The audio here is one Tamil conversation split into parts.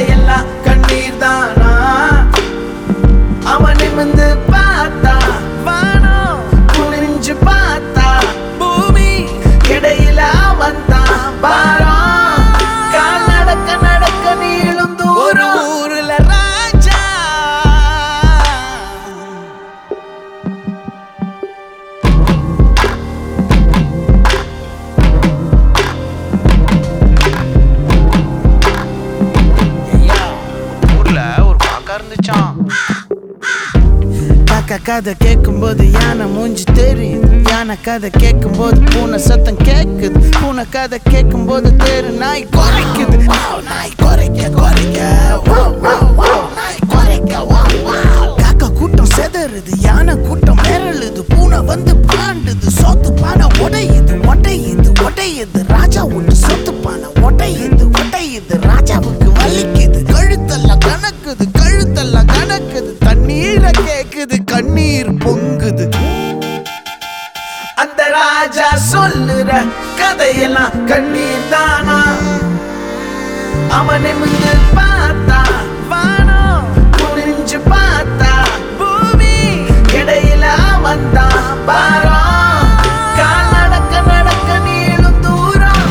கதையெல்லாம் கண்ணீர் தானா அவன் நிமிந்து பார்த்தா வானம் குனிஞ்சு பார்த்தா பூமி இடையில அவன் தான் பாரம் கால் நடக்க நடக்க நீளும் தூரம் ஊருல ராஜா ஊர்ல ஒரு காக்கா இருந்துச்சான் காக்கா கதை கேட்கும்போது யானை மூஞ்சி தெரியுது யானை கதை கேட்கும்போது பூனை சத்தம் கேக்குது பூனை கதை கேட்கும்போது தெரு நாய் குறைக்குது Wow, நாய் குறைக்க குறைக்க Wow, wow, wow, நாய் குறைக்க wow, wow. காக்கா கூட்டம் செதறுது யானை கூட்டம் மிரளுது பூனை வந்து பாண்டுது சோத்து பானை உடையுது உடையுது உடையுது ராஜா ஒன்று சொத்து பானை உடையுது உடையுது ராஜாவுக்கு வலிக்குது கழுத்தெல்லாம் கணக்குது கழுத்தெல்லாம் கணக்குது தண்ணீரை கேக்குது கண்ணீர் பொங்குது அந்த ராஜா சொல்லுற கதையெல்லாம் கண்ணீர் தானா அவன் நிமிந்து பார்த்தா வானம் குனிஞ்சு பார்த்தா பூமி இடையில அவன் தான் பாரம் கால் நடக்க நடக்க நீளும் தூரம்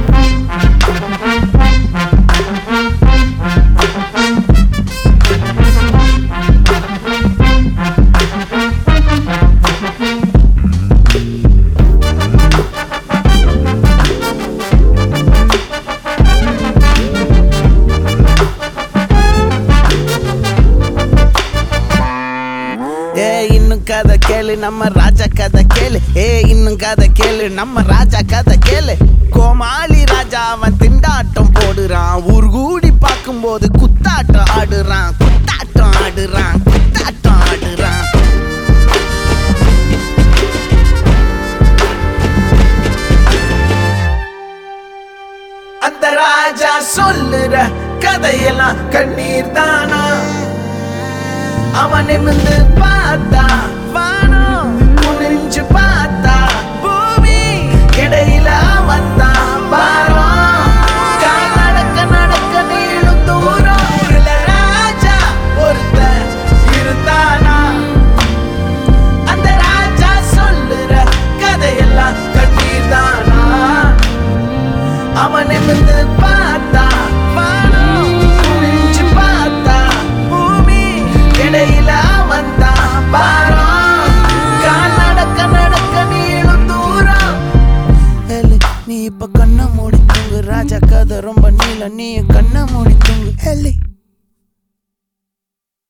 ஏ இன்னும் கதை கேளு நம்ம ராஜா கதை கேளு ஏ இன்னும் கதை கேளு நம்ம ராஜா கதை கேளு கோமாளி ராஜா அவன் திண்டாட்டம் போடுறான் ஊர் கூடி பார்க்கும்போது குத்தாட்டம் ஆடுறான் குத்தாட்டம் ஆடுறான் குத்தாட்டம் ஆடுறான் அந்த ராஜா சொல்லுற கதையெல்லாம் கண்ணீர் தானா அவன் நிமிந்து பார்த்தா வானம் குனிஞ்சு பார்த்தா